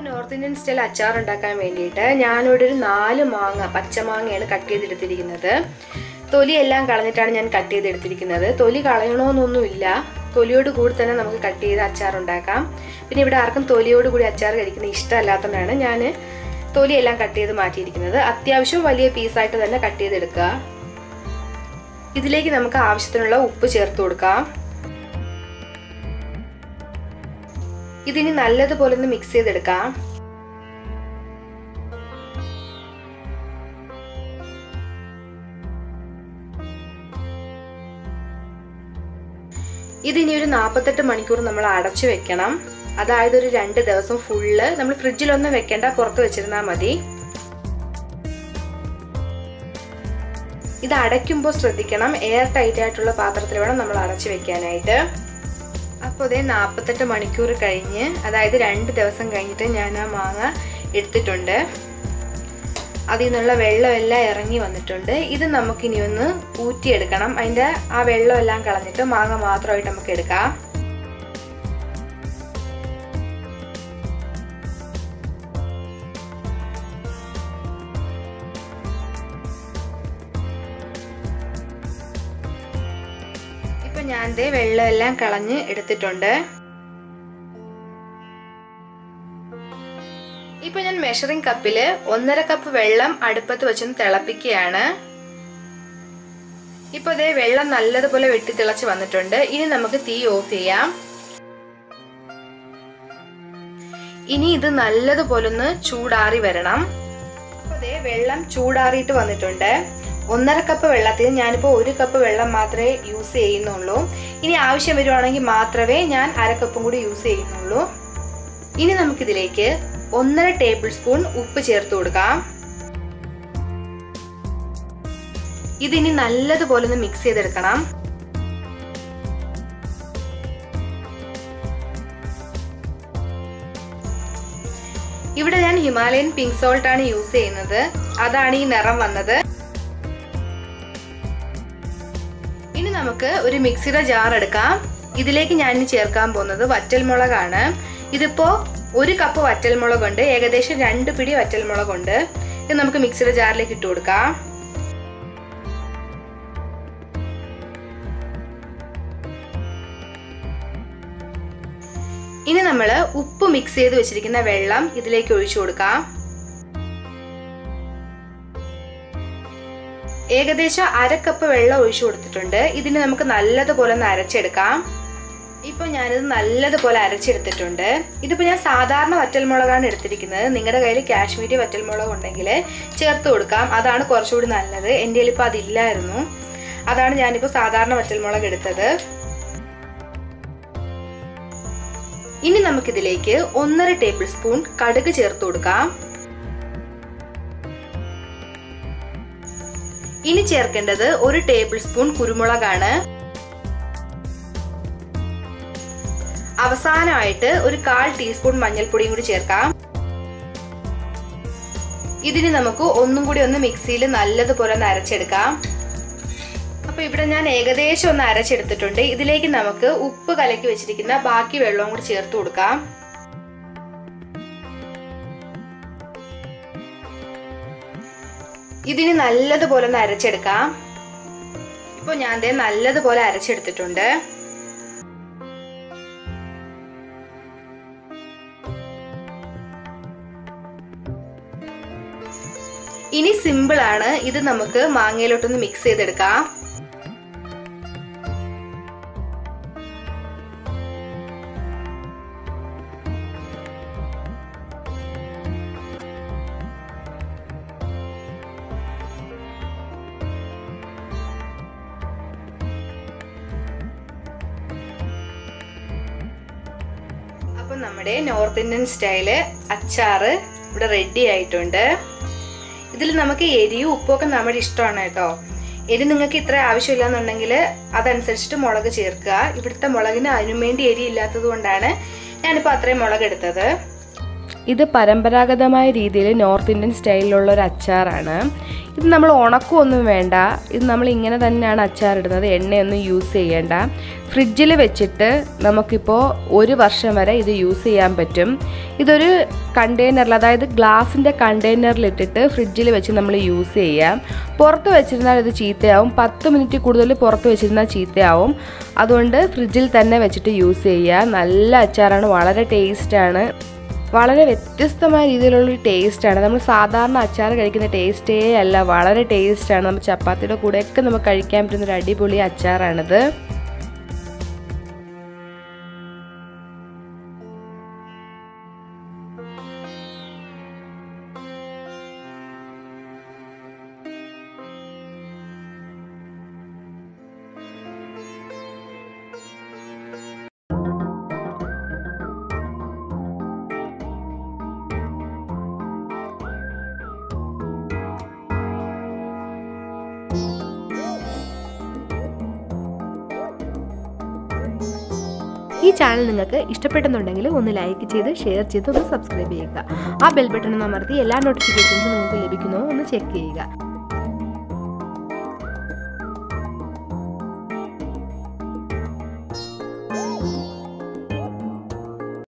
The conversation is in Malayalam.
നോർത്ത് ഇന്ത്യൻ സ്റ്റൈൽ അച്ചാർ ഉണ്ടാക്കാൻ വേണ്ടിയിട്ട് ഞാനിവിടെ ഒരു നാല് മാങ്ങ പച്ചമാങ്ങയാണ് കട്ട് ചെയ്തെടുത്തിരിക്കുന്നത് തൊലിയെല്ലാം കളഞ്ഞിട്ടാണ് ഞാൻ കട്ട് ചെയ്തെടുത്തിരിക്കുന്നത് തൊലി കളയണമെന്നൊന്നുമില്ല തൊലിയോട് കൂടി തന്നെ നമുക്ക് കട്ട് ചെയ്ത് അച്ചാർ ഉണ്ടാക്കാം പിന്നെ ഇവിടെ ആർക്കും തൊലിയോട് കൂടി അച്ചാർ കഴിക്കുന്നത് ഇഷ്ടമല്ലാത്തതുകൊണ്ടാണ് ഞാൻ തൊലിയെല്ലാം കട്ട് ചെയ്ത് മാറ്റിയിരിക്കുന്നത് അത്യാവശ്യം വലിയ പീസായിട്ട് തന്നെ കട്ട് ചെയ്തെടുക്കുക ഇതിലേക്ക് നമുക്ക് ആവശ്യത്തിനുള്ള ഉപ്പ് ചേർത്ത് കൊടുക്കാം ഇതിനി നല്ലതുപോലെ ഒന്ന് മിക്സ് ചെയ്തെടുക്കാം ഇതിനി ഒരു നാൽപ്പത്തെട്ട് മണിക്കൂർ നമ്മൾ അടച്ചു വെക്കണം അതായത് ഒരു രണ്ട് ദിവസം ഫുള്ള് നമ്മൾ ഫ്രിഡ്ജിലൊന്നും വെക്കേണ്ട പുറത്ത് വെച്ചിരുന്നാൽ മതി ഇത് അടയ്ക്കുമ്പോൾ ശ്രദ്ധിക്കണം എയർ ടൈറ്റ് ആയിട്ടുള്ള പാത്രത്തിൽ വേണം നമ്മൾ അടച്ചു വെക്കാനായിട്ട് അപ്പോൾ അതേ നാൽപ്പത്തെട്ട് മണിക്കൂർ കഴിഞ്ഞ് അതായത് രണ്ട് ദിവസം കഴിഞ്ഞിട്ട് ഞാൻ ആ മാങ്ങ എടുത്തിട്ടുണ്ട് അതിൽ നിന്നുള്ള വെള്ളമെല്ലാം ഇറങ്ങി വന്നിട്ടുണ്ട് ഇത് നമുക്കിനി ഒന്ന് ഊറ്റിയെടുക്കണം അതിൻ്റെ ആ വെള്ളമെല്ലാം കളഞ്ഞിട്ട് മാങ്ങ മാത്രമായിട്ട് നമുക്ക് എടുക്കാം ഇപ്പൊ ഞാൻ ദേ വെള്ളമെല്ലാം കളഞ്ഞ് എടുത്തിട്ടുണ്ട് ഇപ്പൊ ഞാൻ മെഷറിംഗ് കപ്പില് ഒന്നര കപ്പ് വെള്ളം അടുപ്പത്ത് വെച്ചൊന്ന് തിളപ്പിക്കുകയാണ് ഇപ്പൊ ദേ വെള്ളം നല്ലതുപോലെ വെട്ടി തിളച്ച് വന്നിട്ടുണ്ട് ഇനി നമുക്ക് തീ ഓഫ് ചെയ്യാം ഇനി ഇത് നല്ലതുപോലെ ഒന്ന് ചൂടാറി വരണം അപ്പൊ ദേ വെള്ളം ചൂടാറിയിട്ട് വന്നിട്ടുണ്ട് ഒന്നര കപ്പ് വെള്ളത്തിൽ ഞാനിപ്പോൾ ഒരു കപ്പ് വെള്ളം മാത്രമേ യൂസ് ചെയ്യുന്നുള്ളൂ ഇനി ആവശ്യം വരുവാണെങ്കിൽ മാത്രമേ ഞാൻ അര കപ്പും കൂടി യൂസ് ചെയ്യുന്നുള്ളൂ ഇനി നമുക്കിതിലേക്ക് ഒന്നര ടേബിൾ സ്പൂൺ ഉപ്പ് ചേർത്ത് കൊടുക്കാം ഇതിനി നല്ലതുപോലെ ഒന്ന് മിക്സ് ചെയ്തെടുക്കണം ഇവിടെ ഞാൻ ഹിമാലയൻ പിങ്ക് സോൾട്ട് ആണ് യൂസ് ചെയ്യുന്നത് അതാണ് ഈ നിറം വന്നത് ഇനി നമുക്ക് ഒരു മിക്സിയുടെ ജാർ എടുക്കാം ഇതിലേക്ക് ഞാൻ ഇനി ചേർക്കാൻ പോകുന്നത് വറ്റൽമുളകാണ് ഇതിപ്പോ ഒരു കപ്പ് വറ്റൽമുളകുണ്ട് ഏകദേശം രണ്ട് പിടി വറ്റൽമുളകുണ്ട് ഇത് നമുക്ക് മിക്സിയുടെ ജാറിലേക്ക് ഇട്ട് കൊടുക്കാം ഇനി നമ്മൾ ഉപ്പ് മിക്സ് ചെയ്ത് വെച്ചിരിക്കുന്ന വെള്ളം ഇതിലേക്ക് ഒഴിച്ചു കൊടുക്കാം ഏകദേശം അര കപ്പ് വെള്ളം ഒഴിച്ചു കൊടുത്തിട്ടുണ്ട് ഇതിന് നമുക്ക് നല്ലതുപോലെ ഒന്ന് അരച്ചെടുക്കാം ഇപ്പൊ ഞാനിത് നല്ലതുപോലെ അരച്ചെടുത്തിട്ടുണ്ട് ഇതിപ്പോ ഞാൻ സാധാരണ വറ്റൽമുളകാണ് എടുത്തിരിക്കുന്നത് നിങ്ങളുടെ കയ്യിൽ കാശ്മീരി വറ്റൽമുളക് ഉണ്ടെങ്കിൽ ചേർത്ത് കൊടുക്കാം അതാണ് കുറച്ചുകൂടി നല്ലത് എൻ്റെ കയ്യിൽ ഇപ്പോൾ അതില്ലായിരുന്നു അതാണ് ഞാനിപ്പോൾ സാധാരണ വറ്റൽമുളക് എടുത്തത് ഇനി നമുക്കിതിലേക്ക് ഒന്നര ടേബിൾ സ്പൂൺ കടുക് ചേർത്ത് കൊടുക്കാം ഇനി ചേർക്കേണ്ടത് ഒരു ടേബിൾ സ്പൂൺ കുരുമുളകാണ് അവസാനമായിട്ട് ഒരു കാൽ ടീസ്പൂൺ മഞ്ഞൾപ്പൊടിയും കൂടി ചേർക്കാം ഇതിന് നമുക്ക് ഒന്നും കൂടി ഒന്ന് മിക്സിയിൽ നല്ലതുപോലെ ഒന്ന് അരച്ചെടുക്കാം അപ്പൊ ഇവിടെ ഞാൻ ഏകദേശം ഒന്ന് അരച്ചെടുത്തിട്ടുണ്ട് ഇതിലേക്ക് നമുക്ക് ഉപ്പ് കലക്കി വെച്ചിരിക്കുന്ന ബാക്കി വെള്ളവും കൂടി ചേർത്ത് കൊടുക്കാം ഇതിന് നല്ലതുപോലെ ഒന്ന് അരച്ചെടുക്കാം ഇപ്പോൾ ഞാൻ ദേ നല്ലതുപോലെ അരച്ചെടുത്തിട്ടുണ്ട് ഇനി സിമ്പിൾ ആണ് ഇത് നമുക്ക് മാങ്ങയിലോട്ടൊന്ന് മിക്സ് ചെയ്തെടുക്കാം അപ്പം നമ്മുടെ നോർത്ത് ഇന്ത്യൻ സ്റ്റൈല് അച്ചാറ് ഇവിടെ റെഡി ആയിട്ടുണ്ട് ഇതിൽ നമുക്ക് എരിയും ഉപ്പൊക്കെ നമ്മുടെ ഇഷ്ടമാണ് കേട്ടോ എരി നിങ്ങൾക്ക് ഇത്ര ആവശ്യമില്ല എന്നുണ്ടെങ്കിൽ അതനുസരിച്ചിട്ട് മുളക് ചേർക്കുക ഇവിടുത്തെ മുളകിന് അതിനു വേണ്ടി എരി ഇല്ലാത്തത് കൊണ്ടാണ് ഞാനിപ്പോൾ അത്രയും മുളക് എടുത്തത് ഇത് പരമ്പരാഗതമായ രീതിയിൽ നോർത്ത് ഇന്ത്യൻ സ്റ്റൈലിലുള്ള ഒരു അച്ചാറാണ് ഇത് നമ്മൾ ഉണക്കമൊന്നും വേണ്ട ഇത് നമ്മൾ ഇങ്ങനെ തന്നെയാണ് അച്ചാറിടുന്നത് എണ്ണയൊന്നും യൂസ് ചെയ്യേണ്ട ഫ്രിഡ്ജിൽ വെച്ചിട്ട് നമുക്കിപ്പോൾ ഒരു വർഷം വരെ ഇത് യൂസ് ചെയ്യാൻ പറ്റും ഇതൊരു കണ്ടെയ്നറിൽ അതായത് ഗ്ലാസിൻ്റെ കണ്ടെയ്നറിലിട്ടിട്ട് ഫ്രിഡ്ജിൽ വെച്ച് നമ്മൾ യൂസ് ചെയ്യാം പുറത്ത് വെച്ചിരുന്നാൽ ഇത് ചീത്തയാവും പത്ത് മിനിറ്റ് കൂടുതൽ പുറത്ത് വെച്ചിരുന്നാൽ ചീത്തയാവും അതുകൊണ്ട് ഫ്രിഡ്ജിൽ തന്നെ വെച്ചിട്ട് യൂസ് ചെയ്യുക നല്ല അച്ചാറാണ് വളരെ ടേസ്റ്റാണ് വളരെ വ്യത്യസ്തമായ രീതിയിലുള്ളൊരു ടേസ്റ്റാണ് നമ്മൾ സാധാരണ അച്ചാർ കഴിക്കുന്ന ടേസ്റ്റേ അല്ല വളരെ ടേസ്റ്റാണ് നമ്മൾ ചപ്പാത്തിയുടെ കൂടെയൊക്കെ നമുക്ക് കഴിക്കാൻ പറ്റുന്ന ഒരു അടിപൊളി അച്ചാറാണിത് ഈ ചാനൽ നിങ്ങൾക്ക് ഇഷ്ടപ്പെട്ടെന്നുണ്ടെങ്കിൽ ഒന്ന് ലൈക്ക് ചെയ്ത് ഷെയർ ചെയ്ത് ഒന്ന് സബ്സ്ക്രൈബ് ചെയ്യുക ആ ബെൽ ബട്ടൺ ഒന്ന് അമർത്തി എല്ലാ നോട്ടിഫിക്കേഷൻസും നിങ്ങൾക്ക് ലഭിക്കുമോ ഒന്ന് ചെക്ക് ചെയ്യുക